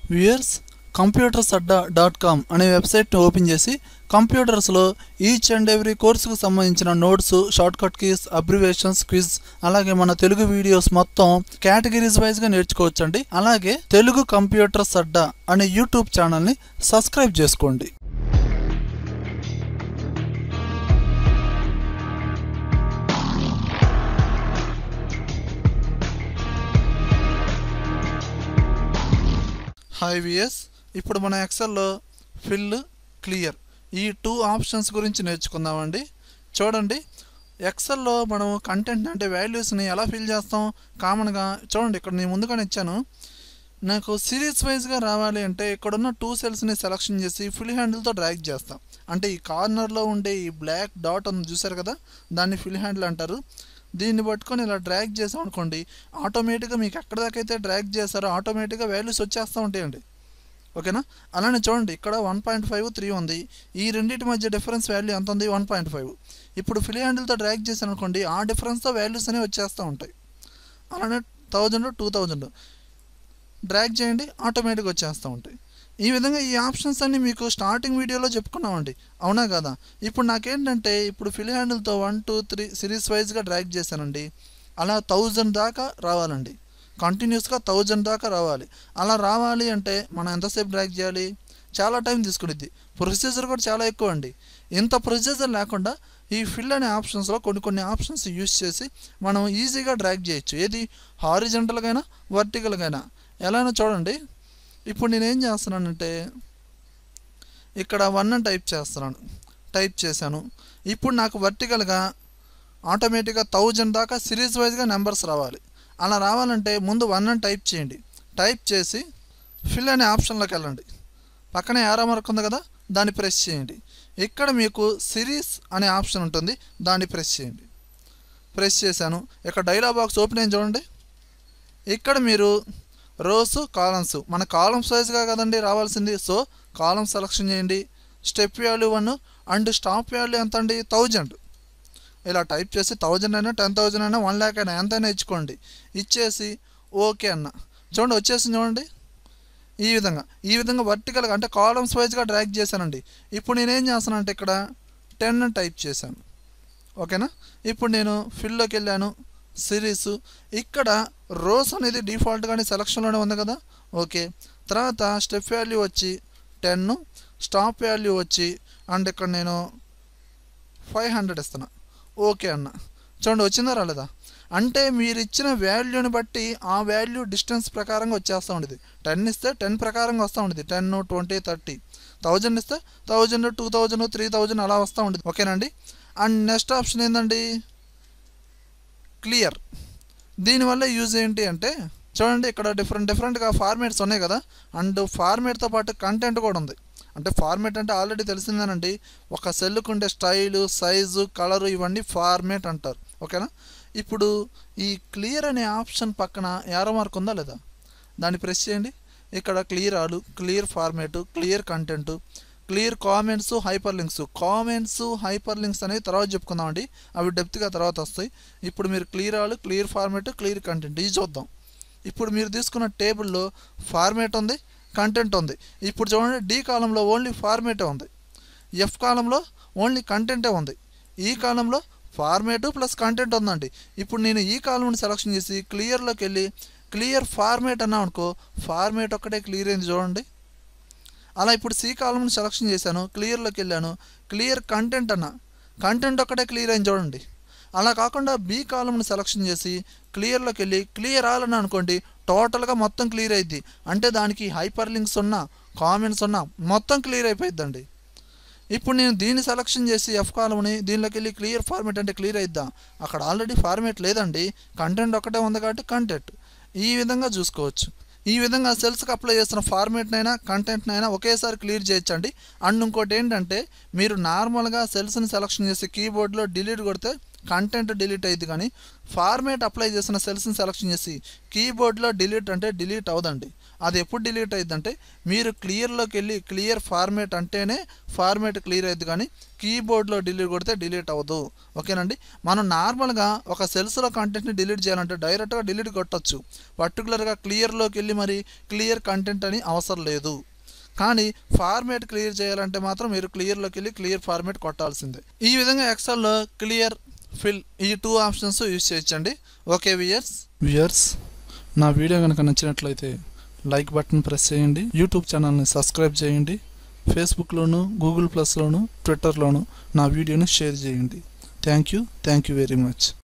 viewers computers adda dot com అనే వెబ్సైట్ని open చేసి కంప్యూటర్స్లో ఈచ్ అండ్ ఎవ్రీ కోర్సుకు సంబంధించిన notes short cut keys abbreviations quiz అలాగే మన తెలుగు వీడియోస్ మొత్తం కేటగిరీస్ వైజ్గా నేర్చుకోవచ్చండి అలాగే తెలుగు కంప్యూటర్స్ అడ్డా అనే యూట్యూబ్ ఛానల్ని సబ్స్క్రైబ్ చేసుకోండి హాయ్ విఎస్ ఇప్పుడు మన ఎక్సెల్లో ఫిల్ క్లియర్ ఈ టూ ఆప్షన్స్ గురించి నేర్చుకుందామండి చూడండి ఎక్సెల్లో మనం కంటెంట్ అంటే వాల్యూస్ని ఎలా ఫిల్ చేస్తాం కామన్గా చూడండి ఇక్కడ నేను ముందుగానే ఇచ్చాను నాకు సిరీస్ వైజ్గా రావాలి అంటే ఇక్కడున్న టూ సెల్స్ని సెలెక్షన్ చేసి ఫిల్ హ్యాండిల్తో డ్రాగ్ చేస్తాం అంటే ఈ కార్నర్లో ఉండే ఈ బ్లాక్ డాట్ ఉంది చూసారు కదా దాన్ని ఫిల్ హ్యాండిల్ అంటారు దీన్ని పట్టుకొని ఇలా డ్రాగ్ చేసాం అనుకోండి ఆటోమేటిక్గా మీకు ఎక్కడ దాకా అయితే డ్రాగ్ చేస్తారో ఆటోమేటిక్గా వాల్యూస్ వచ్చేస్తూ ఉంటాయండి ఓకేనా అలానే చూడండి ఇక్కడ వన్ పాయింట్ ఫైవ్ త్రీ ఉంది ఈ రెండింటి మధ్య డిఫరెన్స్ వాల్యూ ఎంత ఉంది వన్ పాయింట్ ఫైవ్ ఇప్పుడు ఫిల్ హ్యాండిల్తో డ్రాగ్ చేశాను అనుకోండి ఆ డిఫరెన్స్తో వాల్యూస్ అనేవి వచ్చేస్తూ ఉంటాయి అలానే థౌజండ్ టూ థౌజండ్ డ్రాగ్ చేయండి ఆటోమేటిక్గా వచ్చేస్తూ ఉంటాయి ఈ విధంగా ఈ ఆప్షన్స్ అన్ని మీకు స్టార్టింగ్ వీడియోలో చెప్పుకున్నామండి అవునా కదా ఇప్పుడు నాకేంటంటే ఇప్పుడు ఫిల్ హ్యాండిల్తో వన్ టూ త్రీ సిరీస్ వైజ్గా డ్రాగ్ చేశానండి అలా థౌజండ్ దాకా రావాలండి కంటిన్యూస్గా థౌజండ్ దాకా రావాలి అలా రావాలి అంటే మనం ఎంతసేపు డ్రాగ్ చేయాలి చాలా టైం తీసుకునిద్ది ప్రొసీజర్ కూడా చాలా ఎక్కువ అండి ఇంత ప్రొసీజర్ లేకుండా ఈ ఫిల్ అనే ఆప్షన్స్లో కొన్ని కొన్ని ఆప్షన్స్ యూస్ చేసి మనం ఈజీగా డ్రాగ్ చేయొచ్చు ఏది హారిజెంటల్గైనా వర్టికల్గైనా ఎలానో చూడండి ఇప్పుడు నేనేం చేస్తున్నానంటే ఇక్కడ వన్ అని టైప్ చేస్తున్నాను టైప్ చేశాను ఇప్పుడు నాకు వర్టికల్గా ఆటోమేటిక్గా థౌజండ్ దాకా సిరీస్ వైజ్గా నెంబర్స్ రావాలి అలా రావాలంటే ముందు వన్ అని టైప్ చేయండి టైప్ చేసి ఫిల్ అనే ఆప్షన్లోకి వెళ్ళండి పక్కనే యారో మార్క్ ఉంది కదా దాన్ని ప్రెస్ చేయండి ఇక్కడ మీకు సిరీస్ అనే ఆప్షన్ ఉంటుంది దాన్ని ప్రెస్ చేయండి ప్రెస్ చేశాను ఇక్కడ డైలాగ్ బాక్స్ ఓపెన్ అయింది చూడండి ఇక్కడ మీరు రోస్ కాలమ్స్ మన కాలమ్స్ వైజ్గా కదండి రావాల్సింది సో కాలమ్ సెలెక్షన్ చేయండి step value one and stop value ఎంత అండి థౌజండ్ ఇలా టైప్ చేసి థౌజండ్ అయినా టెన్ థౌజండ్ అయినా వన్ ల్యాక్ అయినా ఎంతైనా ఇచ్చుకోండి ఇచ్చేసి ఓకే అన్న చూడండి వచ్చేసింది చూడండి ఈ విధంగా ఈ విధంగా వర్టికల్గా అంటే కాలమ్స్ వైజ్గా డ్రాగ్ చేశానండి ఇప్పుడు నేనేం చేస్తానంటే ఇక్కడ టెన్ టైప్ చేశాను ఓకేనా ఇప్పుడు నేను ఫిల్లోకి వెళ్ళాను సిరీస్ ఇక్కడ రోస్ అనేది డిఫాల్ట్గానే సెలక్షన్లోనే ఉంది కదా ఓకే తర్వాత స్టెప్ వాల్యూ వచ్చి టెన్ స్టాప్ వాల్యూ వచ్చి అండ్ ఇక్కడ నేను ఫైవ్ హండ్రెడ్ ఇస్తున్నా ఓకే అన్న చూడండి వచ్చిందా రాలేదా అంటే మీరు ఇచ్చిన వాల్యూని బట్టి ఆ వాల్యూ డిస్టెన్స్ ప్రకారంగా వచ్చేస్తూ ఉండేది టెన్ ఇస్తే టెన్ ప్రకారంగా వస్తూ ఉండేది టెన్ ట్వంటీ థర్టీ థౌజండ్ ఇస్తే thousand two thousand three thousand అలా వస్తూ ఉండేది ఓకేనండి అండ్ నెక్స్ట్ ఆప్షన్ ఏంటండి క్లియర్ దీనివల్ల యూజ్ ఏంటి అంటే చూడండి ఇక్కడ డిఫరెంట్ డిఫరెంట్గా ఫార్మేట్స్ ఉన్నాయి కదా అండ్ ఫార్మేట్తో పాటు కంటెంట్ కూడా ఉంది అంటే ఫార్మేట్ అంటే ఆల్రెడీ తెలిసిందేనండి ఒక సెల్కు ఉండే స్టైలు సైజు కలరు ఇవన్నీ ఫార్మేట్ అంటారు ఓకేనా ఇప్పుడు ఈ క్లియర్ అనే ఆప్షన్ పక్కన యారో మార్క్ ఉందా లేదా దాన్ని ప్రెస్ చేయండి ఇక్కడ clear all clear format clear content clear comments hyperlinks comments hyperlinks అనేవి తర్వాత చెప్పుకుందామండి అవి డెప్త్గా తర్వాత వస్తాయి ఇప్పుడు మీరు clear all clear format clear content ఇది చూద్దాం ఇప్పుడు మీరు తీసుకున్న టేబుల్లో ఫార్మేట్ ఉంది కంటెంట్ ఉంది ఇప్పుడు చూడండి డి కాలంలో ఓన్లీ ఫార్మేటే ఉంది ఎఫ్ కాలంలో ఓన్లీ కంటెంటే ఉంది ఈ కాలంలో ఫార్మేటు ప్లస్ కంటెంట్ ఉందండి ఇప్పుడు నేను ఈ కాలంని సెలెక్షన్ చేసి క్లియర్లోకి వెళ్ళి క్లియర్ ఫార్మేట్ అన్నా అనుకో ఫార్మేట్ ఒక్కటే క్లియర్ అయింది చూడండి అలా ఇప్పుడు సి కాలంని సెలెక్షన్ చేశాను క్లియర్లోకి వెళ్ళాను క్లియర్ కంటెంట్ అన్న కంటెంట్ ఒక్కటే క్లియర్ అయింది చూడండి అలా కాకుండా బి కాలంని సెలెక్షన్ చేసి క్లియర్లోకి వెళ్ళి క్లియర్ ఆలని అనుకోండి టోటల్గా మొత్తం క్లియర్ అయింది అంటే దానికి హైపర్ లింక్స్ ఉన్నా కామెంట్స్ ఉన్నా మొత్తం క్లియర్ అయిపోయిద్దండి ఇప్పుడు నేను దీన్ని సెలెక్షన్ చేసి ఎఫ్ కాలంని దీనిలోకి వెళ్ళి క్లియర్ ఫార్మేట్ అంటే క్లియర్ అయిద్దా అక్కడ ఆల్రెడీ ఫార్మేట్ లేదండి కంటెంట్ ఒకటే ఉంది కాబట్టి కంటెంట్ ఈ విధంగా చూసుకోవచ్చు ఈ విధంగా సెల్స్కి అప్లై చేస్తున్న ఫార్మేట్నైనా కంటెంట్నైనా ఒకేసారి క్లియర్ చేయొచ్చండి అండ్ ఇంకోటి ఏంటంటే మీరు నార్మల్గా సెల్స్ని సెలెక్షన్ చేసి కీబోర్డ్లో డిలీట్ కొడితే కంటెంట్ డిలీట్ అయ్యింది కానీ ఫార్మేట్ అప్లై చేసిన సెల్స్ని సెలెక్షన్ చేసి కీబోర్డ్లో డిలీట్ అంటే డిలీట్ అవదండి అది ఎప్పుడు డిలీట్ అయ్యిద్దంటే మీరు క్లియర్లోకి వెళ్ళి క్లియర్ ఫార్మేట్ అంటేనే ఫార్మేట్ క్లియర్ అయ్యిద్ది కానీ కీబోర్డ్లో డిలీట్ కొడితే డిలీట్ అవ్వదు ఓకేనండి మనం నార్మల్గా ఒక సెల్స్లో కంటెంట్ని డిలీట్ చేయాలంటే డైరెక్ట్గా డిలీట్ కొట్టచ్చు పర్టికులర్గా క్లియర్లోకి వెళ్ళి మరి క్లియర్ కంటెంట్ అని అవసరం లేదు కానీ ఫార్మేట్ క్లియర్ చేయాలంటే మాత్రం మీరు క్లియర్లోకి వెళ్ళి క్లియర్ ఫార్మేట్ కొట్టాల్సిందే ఈ విధంగా ఎక్సెల్లో క్లియర్ ఫిల్ ఈ టూ ఆప్షన్స్ యూజ్ చేయొచ్చండి ఓకే వియర్స్ వియర్స్ నా వీడియో కనుక నచ్చినట్లయితే లైక్ బటన్ ప్రెస్ చేయండి యూట్యూబ్ ఛానల్ని సబ్స్క్రైబ్ చేయండి ఫేస్బుక్లోను గూగుల్ ప్లస్లోను ట్విట్టర్లోను నా వీడియోని షేర్ చేయండి thank you thank you very much